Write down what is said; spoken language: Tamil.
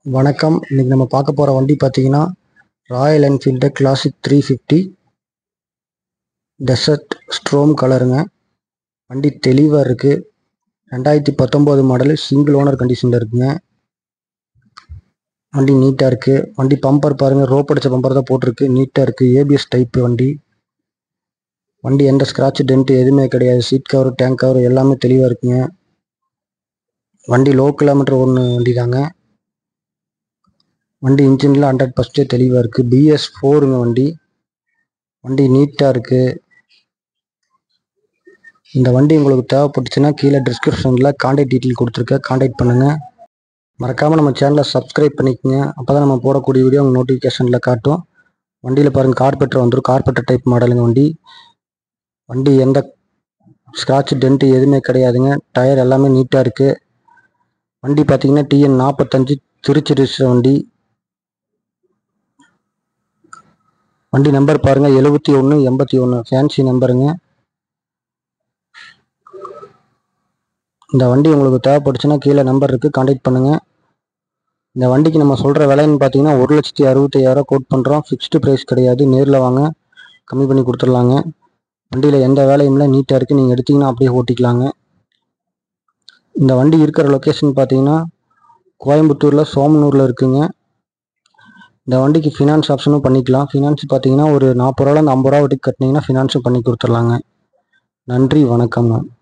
வணக்கம் இன்னைக்கு நம்ம பார்க்க போகிற வண்டி பார்த்தீங்கன்னா Royal Enfield Classic three fifty Desert Storm கலருங்க வண்டி தெளிவாக இருக்குது ரெண்டாயிரத்தி பத்தொம்போது மாடலு சிங்கிள் ஓனர் கண்டிஷனில் இருக்குங்க வண்டி நீட்டாக இருக்குது வண்டி பம்பர் பாருங்கள் ரோப் அடித்த பம்பர் தான் போட்டிருக்கு நீட்டாக இருக்குது ஏபிஎஸ் டைப்பு வண்டி வண்டி எந்த ஸ்க்ராட்ச் டென்ட் எதுவுமே கிடையாது சீட் கவர் டேங்க் கவர் எல்லாமே தெளிவாக இருக்குங்க வண்டி லோ கிலோமீட்டர் ஒன்று வண்டி தாங்க வண்டி இன்ஜினில் ஹண்ட்ரட் பர்சன்டேஜ் தெளிவாக இருக்குது பிஎஸ் ஃபோருங்க வண்டி வண்டி நீட்டாக இருக்குது இந்த வண்டி உங்களுக்கு தேவைப்பட்டுச்சுன்னா கீழே டிஸ்கிரிப்ஷனில் காண்டாக்ட் டீட்டெயில் கொடுத்துருக்கேன் காண்டாக்ட் பண்ணுங்கள் மறக்காமல் நம்ம சேனலை சப்ஸ்கிரைப் பண்ணிக்கோங்க அப்போ தான் நம்ம போடக்கூடிய வீடியோ உங்கள் நோட்டிஃபிகேஷனில் காட்டும் வண்டியில் பாருங்கள் கார்பெட்டர் வந்துடும் கார்பெட்டர் டைப் மாடலுங்க வண்டி வண்டி எந்த ஸ்க்ராட்ச் டென்ட்டு எதுவுமே கிடையாதுங்க டயர் எல்லாமே நீட்டாக இருக்குது வண்டி பார்த்தீங்கன்னா டிஎன் நாற்பத்தஞ்சு திருச்சி ரிஜிஸ்டர் வண்டி வண்டி நம்பர் பாருங்க எழுபத்தி ஒன்று எண்பத்தி ஒன்று ஃபேன்சி நம்பருங்க இந்த வண்டி உங்களுக்கு தேவைப்பட்டுச்சுன்னா கீழே நம்பர் இருக்குது காண்டாக்ட் பண்ணுங்கள் இந்த வண்டிக்கு நம்ம சொல்கிற விலைன்னு பார்த்தீங்கன்னா ஒரு லட்சத்தி அறுபத்தையாயிரம் கோட் பண்ணுறோம் ஃபிக்ஸ்டு ப்ரைஸ் கிடையாது நேரில் வாங்க கம்மி பண்ணி கொடுத்துடலாங்க வண்டியில் எந்த வேலையும் இல்லை நீட்டாக இருக்குது நீங்கள் எடுத்தீங்கன்னா அப்படியே ஓட்டிக்கலாங்க இந்த வண்டி இருக்கிற லொக்கேஷன் பார்த்தீங்கன்னா கோயம்புத்தூரில் சோமனூரில் இருக்குங்க இந்த வண்டிக்கு ஃபினான்ஸ் ஆப்ஷனும் பண்ணிக்கலாம் ஃபினான்ஸ் பார்த்தீங்கன்னா ஒரு நாற்பது ரூபாலேருந்து ஐம்பது ரூபா வரைக்கும் கட்டினீங்கன்னா ஃபினான்ஸும் பண்ணி கொடுத்துர்லாங்க நன்றி வணக்கம்ங்க